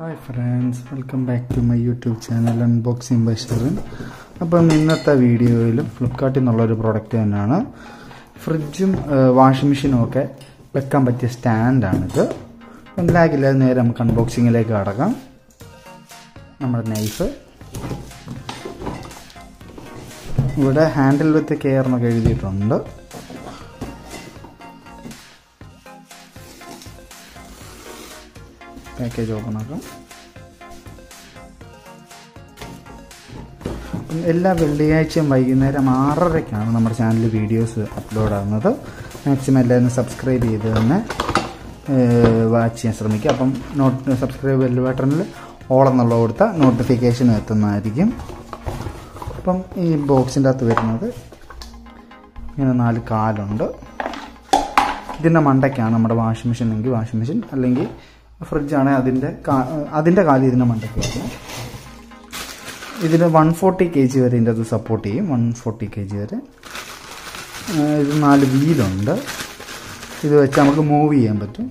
hi friends welcome back to my YouTube channel unboxing by Sherin അപ്പം ഇന്നത്തെ വീഡിയോയിൽ ഫ്ലിപ്കാർട്ടിൽ നിന്നുള്ളൊരു പ്രോഡക്റ്റ് തന്നെയാണ് ഫ്രിഡ്ജും വാഷിംഗ് മെഷീനും ഒക്കെ വെക്കാൻ പറ്റിയ സ്റ്റാൻഡാണിത് അപ്പം ലാഗില്ലാതെ നേരെ നമുക്ക് അൺബോക്സിങ്ങിലേക്ക് കടക്കാം നമ്മുടെ നൈഫ് ഇവിടെ ഹാൻഡിൽ വിത്ത് കെയർ എന്നൊക്കെ എഴുതിയിട്ടുണ്ട് പാക്കേജ് ഓപ്പൺ ആക്കാം എല്ലാ വെള്ളിയാഴ്ചയും വൈകുന്നേരം ആറരയ്ക്കാണ് നമ്മുടെ ചാനലിൽ വീഡിയോസ് അപ്ലോഡ് ആകുന്നത് മാക്സിമം എല്ലാവരും സബ്സ്ക്രൈബ് ചെയ്ത് തന്നെ വാച്ച് ചെയ്യാൻ ശ്രമിക്കുക അപ്പം നോട്ട് സബ്സ്ക്രൈബ് ബെല്ല് ബട്ടണിൽ ഓൾ എന്നുള്ള കൊടുത്ത നോട്ടിഫിക്കേഷൻ എത്തുന്നതായിരിക്കും അപ്പം ഈ ബോക്സിൻ്റെ അകത്ത് വരുന്നത് ഇങ്ങനെ നാല് കാലുണ്ട് ഇതിൻ്റെ മണ്ടയ്ക്കാണ് നമ്മുടെ വാഷിംഗ് മെഷീൻ എങ്കിൽ വാഷിംഗ് മെഷീൻ അല്ലെങ്കിൽ ഫ്രിഡ്ജാണ് അതിൻ്റെ അതിൻ്റെ കാലം ഇതിൻ്റെ മണ്ടയ്ക്ക് വരും ഇതിന് വൺ ഫോർട്ടി കെ ജി വരെ ഇതിൻ്റെ അത് സപ്പോർട്ട് ചെയ്യും വൺ ഫോർട്ടി കെ ജി വരെ ഇത് നാല് വീലുണ്ട് ഇത് വെച്ച് നമുക്ക് മൂവ് ചെയ്യാൻ പറ്റും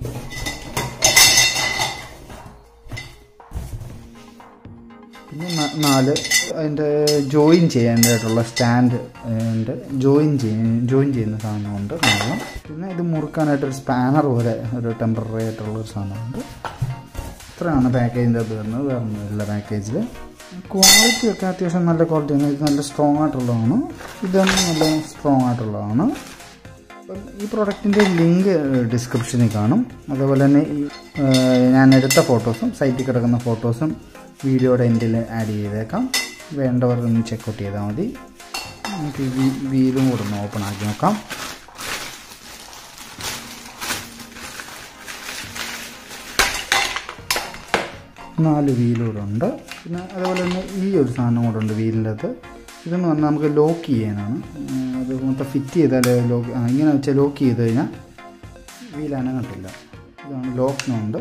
പിന്നെ നാല് അതിൻ്റെ ജോയിൻ ചെയ്യാനായിട്ടുള്ള സ്റ്റാൻഡ് ഉണ്ട് ജോയിൻ ചെയ്യാൻ ജോയിൻ ചെയ്യുന്ന സാധനമുണ്ട് നാലെണ്ണം പിന്നെ ഇത് മുറുക്കാനായിട്ടൊരു സ്പാനർ പോലെ ഒരു ടെമ്പററി ആയിട്ടുള്ള ഒരു സാധനമുണ്ട് ഇത്രയാണ് പാക്കേജിൻ്റെ അത് വരുന്നത് വേറെ ഒന്നുമില്ല പാക്കേജിൽ ക്വാളിറ്റി ഒക്കെ അത്യാവശ്യം നല്ല ക്വാളിറ്റിയാണ് ഇത് നല്ല സ്ട്രോങ് ആയിട്ടുള്ളതാണ് ഇതും നല്ല സ്ട്രോങ് ആയിട്ടുള്ളതാണ് അപ്പം ഈ പ്രോഡക്റ്റിൻ്റെ ലിങ്ക് ഡിസ്ക്രിപ്ഷനിൽ കാണും അതുപോലെ തന്നെ ഈ ഞാൻ എടുത്ത ഫോട്ടോസും സൈറ്റിൽ കിടക്കുന്ന ഫോട്ടോസും വീഡിയോയുടെ എൻഡിൽ ആഡ് ചെയ്തേക്കാം വേണ്ടവർ ഒന്ന് ചെക്കൗട്ട് ചെയ്താൽ മതി നമുക്ക് ഈ വീലും കൂടെ ഒന്ന് ഓപ്പൺ ആക്കി നോക്കാം നാല് വീലൂടുണ്ട് പിന്നെ അതുപോലെ തന്നെ ഈ ഒരു സാധനം കൂടെ ഉണ്ട് വീലിൻ്റെ അകത്ത് ഇതെന്ന് പറഞ്ഞാൽ നമുക്ക് ലോക്ക് ചെയ്യാനാണ് അത് മൊത്തം ഫിറ്റ് ചെയ്താൽ ലോക്ക് ഇങ്ങനെ വെച്ചാൽ ലോക്ക് ചെയ്ത് കഴിഞ്ഞാൽ വീൽ അനങ്ങത്തില്ല ഇതാണ് ലോക്കിനുണ്ട്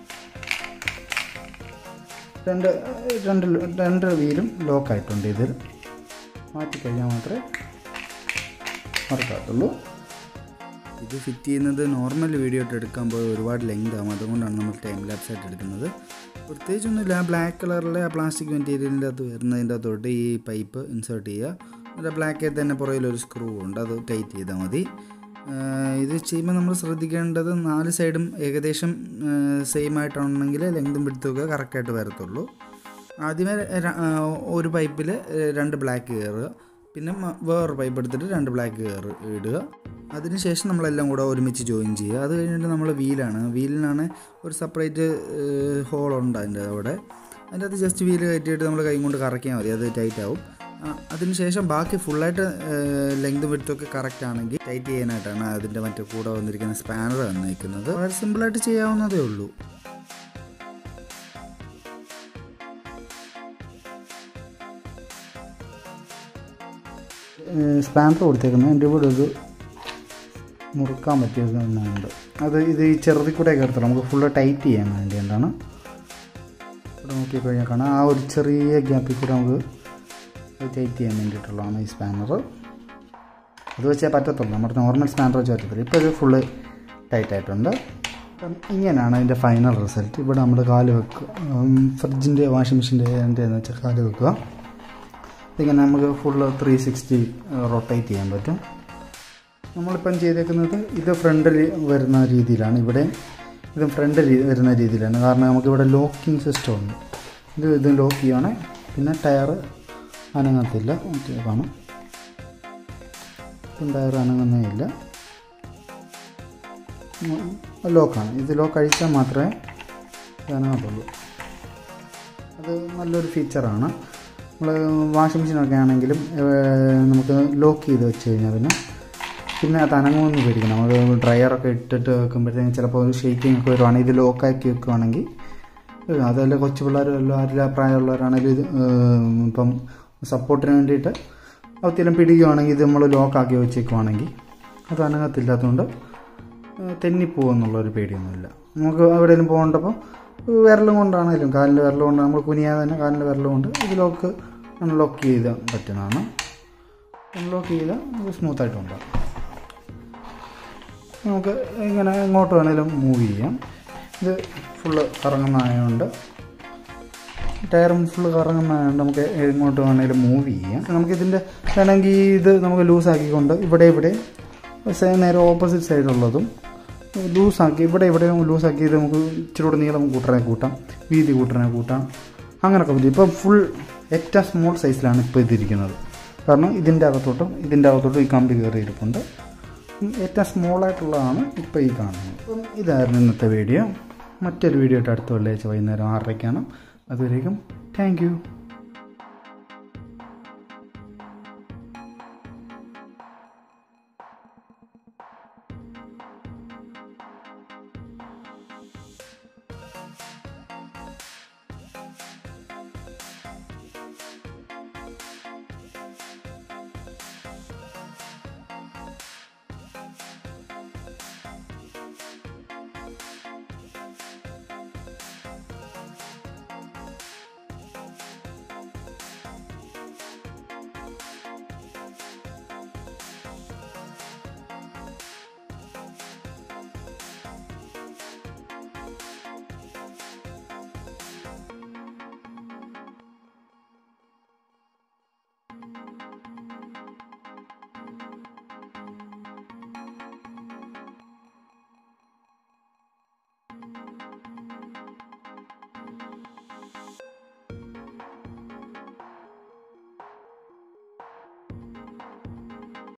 രണ്ട് രണ്ട് രണ്ട് വീലും ലോക്കായിട്ടുണ്ട് ഇതിൽ മാറ്റിക്കഴിഞ്ഞാൽ മാത്രമേ മറക്കാത്തുള്ളൂ ഇത് ഫിറ്റ് ചെയ്യുന്നത് നോർമൽ വീഡിയോ ആയിട്ട് എടുക്കാൻ പോയി ഒരുപാട് ലെങ്ത് ആകും അതുകൊണ്ടാണ് നമ്മൾ ടൈം ലാപ്സ് ആയിട്ട് എടുക്കുന്നത് പ്രത്യേകിച്ചൊന്നുമില്ല ബ്ലാക്ക് കളറിലെ ആ പ്ലാസ്റ്റിക് മെറ്റീരിയലിൻ്റെ അകത്ത് വരുന്നതിൻ്റെ അകത്തോട്ട് ഈ പൈപ്പ് ഇൻസേർട്ട് ചെയ്യുക എന്നിട്ട് ബ്ലാക്കിൽ തന്നെ പുറകിലൊരു സ്ക്രൂ ഉണ്ട് അത് ടൈറ്റ് ചെയ്താൽ മതി ഇത് ചെയ്യുമ്പോൾ നമ്മൾ ശ്രദ്ധിക്കേണ്ടത് നാല് സൈഡും ഏകദേശം സെയിം ആയിട്ടുണ്ടെങ്കിൽ ലെങ്തും പിടുത്തമൊക്കെ കറക്റ്റായിട്ട് വരത്തുള്ളൂ ആദ്യമേ ഒരു പൈപ്പിൽ രണ്ട് ബ്ലാക്ക് കയറുക പിന്നെ വേറൊരു പൈപ്പ് എടുത്തിട്ട് രണ്ട് ബ്ലാക്ക് കയറ് ഇടുക അതിനുശേഷം നമ്മളെല്ലാം കൂടെ ഒരുമിച്ച് ജോയിൻ ചെയ്യുക അത് കഴിഞ്ഞിട്ട് നമ്മൾ വീലാണ് വീലിനാണ് ഒരു സെപ്പറേറ്റ് ഹോളുണ്ട് അതിൻ്റെ അവിടെ അതിൻ്റെ അകത്ത് ജസ്റ്റ് വീല് കയറ്റിയിട്ട് നമ്മൾ കൈ കൊണ്ട് കറക്കിയാൽ മതി അത് ടൈറ്റ് ആവും അതിനുശേഷം ബാക്കി ഫുള്ളായിട്ട് ലെങ്ത് വിടുത്തൊക്കെ കറക്റ്റ് ആണെങ്കിൽ ടൈറ്റ് ചെയ്യാനായിട്ടാണ് അതിൻ്റെ മറ്റേ കൂടെ വന്നിരിക്കുന്ന സ്പാനർ വന്നിരിക്കുന്നത് വളരെ സിമ്പിളായിട്ട് ചെയ്യാവുന്നതേ ഉള്ളൂ സ്പാനർ കൊടുത്തേക്കുന്നത് എൻ്റെ കൂടെ ഒരു മുറുക്കാൻ പറ്റിയ ഒന്നുണ്ട് അത് ഇത് ഈ ചെറുതിൽ കൂടെ കയറത്തില്ല നമുക്ക് ഫുള്ള് ടൈറ്റ് ചെയ്യാൻ വേണ്ടിയിട്ടാണ് ഇവിടെ നോക്കിക്കഴിഞ്ഞാൽ കാണാം ആ ഒരു ചെറിയ ഗ്യാപ്പിൽ കൂടെ നമുക്ക് ടൈറ്റ് ചെയ്യാൻ വേണ്ടിയിട്ടുള്ളതാണ് ഈ സ്പാനർ അത് വെച്ചേ പറ്റത്തുള്ളൂ നമ്മുടെ നോർമൽ സ്പാനർ വെച്ച് പറ്റത്തില്ല ഇപ്പോൾ ഇത് ഫുള്ള് ടൈറ്റ് ആയിട്ടുണ്ട് അപ്പം ഇങ്ങനെയാണ് അതിൻ്റെ ഫൈനൽ റിസൾട്ട് ഇവിടെ നമ്മൾ കാല് വെക്കുക ഫ്രിഡ്ജിൻ്റെ വാഷിംഗ് മെഷീൻ്റെ എന്താണെന്ന് വെച്ചാൽ കാല് വെക്കുക ഇങ്ങനെ നമുക്ക് ഫുള്ള് ത്രീ സിക്സ്റ്റി റൊട്ടേറ്റ് ചെയ്യാൻ പറ്റും നമ്മളിപ്പം ചെയ്തേക്കുന്നത് ഇത് ഫ്രണ്ടിൽ വരുന്ന രീതിയിലാണ് ഇവിടെ ഇത് ഫ്രണ്ടിൽ വരുന്ന രീതിയിലാണ് കാരണം നമുക്കിവിടെ ലോക്കിംഗ് സിസ്റ്റം ഉണ്ട് ഇത് ഇത് ലോക്ക് ചെയ്യുകയാണെങ്കിൽ പിന്നെ ടയർ അനങ്ങത്തില്ല മറ്റേ കാണും ഇപ്പം ടയർ അനങ്ങുന്നേ ഇല്ല ലോക്കാണ് ഇത് ലോക്ക് അഴിച്ചാൽ മാത്രമേ അനങ്ങത്തുള്ളൂ അത് നല്ലൊരു ഫീച്ചറാണ് നമ്മൾ വാഷിംഗ് മെഷീനൊക്കെ ആണെങ്കിലും നമുക്ക് ലോക്ക് ചെയ്ത് വെച്ച് കഴിഞ്ഞാൽ പിന്നെ പിന്നെ അത് അനങ്ങുമെന്ന് പേടിക്കണം നമുക്ക് ഡ്രയറൊക്കെ ഇട്ടിട്ട് വെക്കുമ്പോഴത്തേക്കും ചിലപ്പോൾ ഷെയ്ക്കിംഗ് ഒക്കെ വരുവാണെങ്കിൽ ഇത് ലോക്കാക്കി വെക്കുവാണെങ്കിൽ അതല്ല കൊച്ചു പിള്ളേർ വല്ല ആരില്ല പ്രായമുള്ളവരാണെങ്കിലും ഇത് ഇപ്പം സപ്പോർട്ടിന് വേണ്ടിയിട്ട് ഒത്തിരി പിടിക്കുകയാണെങ്കിൽ ഇത് നമ്മൾ ലോക്കാക്കി വെച്ചേക്കുവാണെങ്കിൽ അത് അനങ്ങത്തില്ലാത്തതുകൊണ്ട് തെന്നിപ്പോകുമെന്നുള്ളൊരു പേടിയൊന്നുമില്ല നമുക്ക് എവിടെയെങ്കിലും പോകേണ്ടപ്പോൾ വിരലും കൊണ്ടാണെങ്കിലും കാലിൻ്റെ വിരൽ കൊണ്ട് നമ്മൾ കുനിയാതെ തന്നെ കാലിൻ്റെ വിരൽ കൊണ്ട് ഇത് ലോക്ക് അൺലോക്ക് ചെയ്ത് പറ്റുന്നതാണ് അൺലോക്ക് ചെയ്താൽ നമുക്ക് സ്മൂത്തായിട്ട് ഉണ്ടാകും നമുക്ക് ഇങ്ങനെ എങ്ങോട്ട് വേണേലും മൂവ് ചെയ്യാം ഇത് ഫുള്ള് കറങ്ങുന്നതായതുകൊണ്ട് ടയറും ഫുള്ള് കറങ്ങുന്നതുകൊണ്ട് നമുക്ക് എങ്ങോട്ട് വേണമെങ്കിലും മൂവ് ചെയ്യാം നമുക്കിതിൻ്റെ വേണമെങ്കിൽ ഇത് നമുക്ക് ലൂസാക്കിക്കൊണ്ട് ഇവിടെ ഇവിടെ സേ- നേരെ ഓപ്പോസിറ്റ് സൈഡുള്ളതും ലൂസാക്കി ഇവിടെ ഇവിടെ ലൂസാക്കി ഇത് നമുക്ക് ഇച്ചിരി കൂടെ നീളം കൂട്ടണേ കൂട്ടാം വീതി കൂട്ടണേ കൂട്ടാം അങ്ങനെയൊക്കെ പറ്റും ഇപ്പം ഫുൾ ഏറ്റവും സ്മോൾ സൈസിലാണ് ഇപ്പോൾ ഇതിരിക്കുന്നത് കാരണം ഇതിൻ്റെ അകത്തോട്ടും ഇതിൻ്റെ അകത്തോട്ടും ഈ കമ്പി കയറി ഇരിപ്പുണ്ട് ഉം, ഏറ്റവും സ്മോളായിട്ടുള്ളതാണ് ഇപ്പോൾ ഈ കാണുന്നത് അപ്പം ഇതായിരുന്നു ഇന്നത്തെ വീഡിയോ മറ്റൊരു വീഡിയോ ആയിട്ട് അടുത്ത വെള്ളിയാഴ്ച വൈകുന്നേരം ആറരയ്ക്കാണ് അതുവരേക്കും താങ്ക് യു